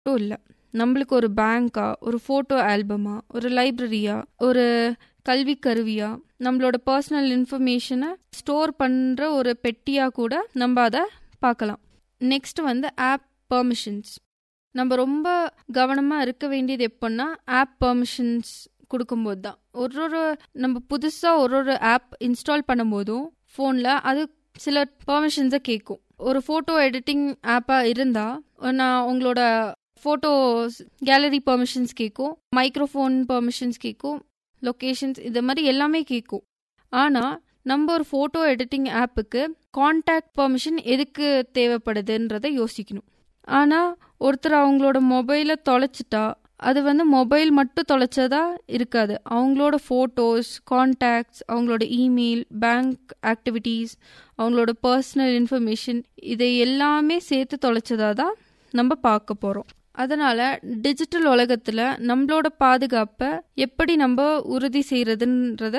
மட்டும் இல்லை நம்மளுக்கு ஒரு பேங்க்கா ஒரு ஃபோட்டோ ஆல்பமா ஒரு லைப்ரரியா ஒரு கல்வி கருவியா நம்மளோட பர்சனல் இன்ஃபர்மேஷனை ஸ்டோர் பண்ணுற ஒரு பெட்டியா கூட நம்ம அதை பார்க்கலாம் நெக்ஸ்ட் வந்து ஆப் பெர்மிஷன்ஸ் நம்ம ரொம்ப கவனமாக இருக்க வேண்டியது எப்போன்னா ஆப் பெர்மிஷன்ஸ் கொடுக்கும்போது தான் ஒரு ஒரு நம்ம புதுசாக ஒரு ஒரு ஆப் இன்ஸ்டால் பண்ணும்போதும் ஃபோனில் அது சில பெர்மிஷன்ஸை கேட்கும் ஒரு ஃபோட்டோ எடிட்டிங் ஆப்பாக இருந்தால் நான் உங்களோட ஃபோட்டோஸ் கேலரி பெர்மிஷன்ஸ் கேட்கும் மைக்ரோஃபோன் பெர்மிஷன்ஸ் கேட்கும் லொக்கேஷன்ஸ் இது மாதிரி எல்லாமே கேட்கும் ஆனால் நம்ம ஒரு ஃபோட்டோ எடிட்டிங் ஆப்புக்கு கான்டாக்ட் பெர்மிஷன் எதுக்கு தேவைப்படுதுன்றதை யோசிக்கணும் ஆனால் ஒருத்தர் அவங்களோட மொபைலை தொலைச்சிட்டா அது வந்து மொபைல் மட்டும் தொலைச்சதா இருக்காது அவங்களோட ஃபோட்டோஸ் கான்டாக்ட்ஸ் அவங்களோட இமெயில் பேங்க் ஆக்டிவிட்டீஸ் அவங்களோட பர்சனல் இன்ஃபர்மேஷன் இதை எல்லாமே சேர்த்து தொலைச்சதா தான் நம்ம பார்க்க போகிறோம் அதனால் டிஜிட்டல் உலகத்தில் நம்மளோட பாதுகாப்பை எப்படி நம்ம உறுதி செய்கிறதுன்றத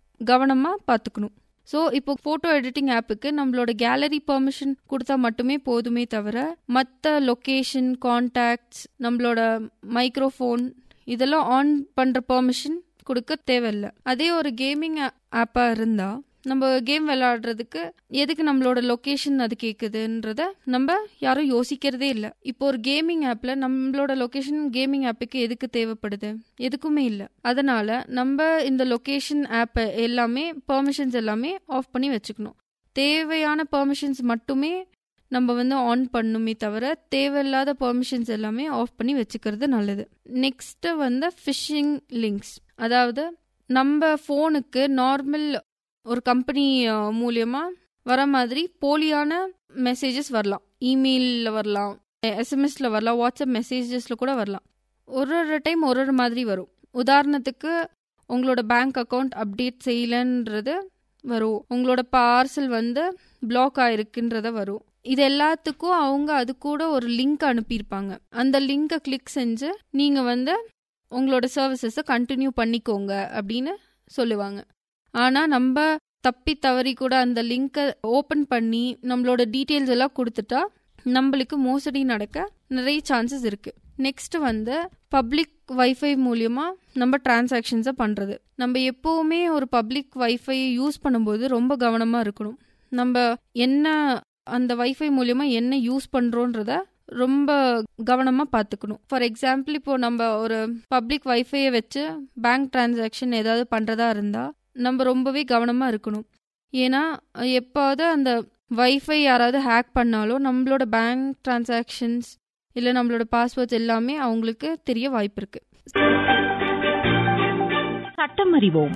கவனமாக பார்த்துக்கணும் ஸோ இப்போ ஃபோட்டோ எடிட்டிங் ஆப்புக்கு நம்மளோட கேலரி பெர்மிஷன் கொடுத்தா மட்டுமே போதுமே தவிர மற்ற லொக்கேஷன் கான்டாக்ட்ஸ் நம்மளோட மைக்ரோஃபோன் இதெல்லாம் ஆன் பண்ணுற பெர்மிஷன் கொடுக்க தேவையில்லை அதே ஒரு கேமிங் ஆப்பாக இருந்தால் நம்ம கேம் விளையாடுறதுக்கு எதுக்கு நம்மளோட லொக்கேஷன் அது கேட்குதுன்றத நம்ம யாரும் யோசிக்கிறதே இல்லை இப்போ ஒரு கேமிங் ஆப்பில் நம்மளோட லொக்கேஷன் கேமிங் ஆப்புக்கு எதுக்கு தேவைப்படுது எதுக்குமே இல்லை அதனால நம்ம இந்த லொக்கேஷன் ஆப்பை எல்லாமே பெர்மிஷன்ஸ் எல்லாமே ஆஃப் பண்ணி வச்சுக்கணும் தேவையான பெர்மிஷன்ஸ் மட்டுமே நம்ம வந்து ஆன் பண்ணுமே தவிர தேவையில்லாத பெர்மிஷன்ஸ் எல்லாமே ஆஃப் பண்ணி வச்சுக்கிறது நல்லது நெக்ஸ்ட்டு வந்து ஃபிஷிங் லிங்க்ஸ் அதாவது நம்ம ஃபோனுக்கு நார்மல் ஒரு கம்பெனி மூலியமாக வர மாதிரி போலியான மெசேஜஸ் வரலாம் இமெயிலில் வரலாம் எஸ்எம்எஸில் வரலாம் வாட்ஸ்அப் மெசேஜஸில் கூட வரலாம் ஒரு ஒரு டைம் ஒரு ஒரு மாதிரி வரும் உதாரணத்துக்கு உங்களோட பேங்க் அக்கௌண்ட் அப்டேட் செய்யலன்றது வரும் உங்களோட பார்சல் வந்து பிளாக் ஆயிருக்குன்றத வரும் இது எல்லாத்துக்கும் அவங்க அது கூட ஒரு லிங்க் அனுப்பியிருப்பாங்க அந்த லிங்கை கிளிக் செஞ்சு நீங்கள் வந்து உங்களோட சர்வீசஸை கண்டினியூ பண்ணிக்கோங்க அப்படின்னு சொல்லுவாங்க ஆனால் நம்ம தப்பி தவறி கூட அந்த லிங்கை ஓப்பன் பண்ணி நம்மளோட டீட்டெயில்ஸ் எல்லாம் கொடுத்துட்டா நம்மளுக்கு மோசடி நடக்க நிறைய சான்சஸ் இருக்கு நெக்ஸ்ட் வந்து பப்ளிக் வைஃபை மூலியமா நம்ம டிரான்சாக்ஷன்ஸை பண்ணுறது நம்ம எப்போவுமே ஒரு பப்ளிக் வைஃபை யூஸ் பண்ணும்போது ரொம்ப கவனமாக இருக்கணும் நம்ம என்ன அந்த வைஃபை மூலியமா என்ன யூஸ் பண்ணுறோன்றத ரொம்ப கவனமாக பார்த்துக்கணும் ஃபார் எக்ஸாம்பிள் இப்போ நம்ம ஒரு பப்ளிக் வைஃபையை வச்சு பேங்க் டிரான்சாக்ஷன் ஏதாவது பண்ணுறதா இருந்தால் நம்ம ரொம்பவே கவனமாக இருக்கணும் ஏன்னா எப்போது அந்த வைஃபை யாராவது ஹேக் பண்ணாலும் நம்மளோட பேங்க் டிரான்சாக்ஷன்ஸ் இல்லை நம்மளோட பாஸ்வேர்ட்ஸ் எல்லாமே அவங்களுக்கு தெரிய வாய்ப்பு இருக்கு சட்டம் அறிவோம்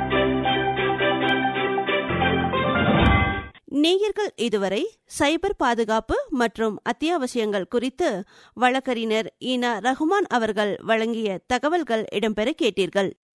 நேயர்கள் இதுவரை சைபர் பாதுகாப்பு மற்றும் அத்தியாவசியங்கள் குறித்து வழக்கறிஞர் ஈனா ரஹ்மான் அவர்கள் வழங்கிய தகவல்கள் இடம்பெற கேட்டீர்கள்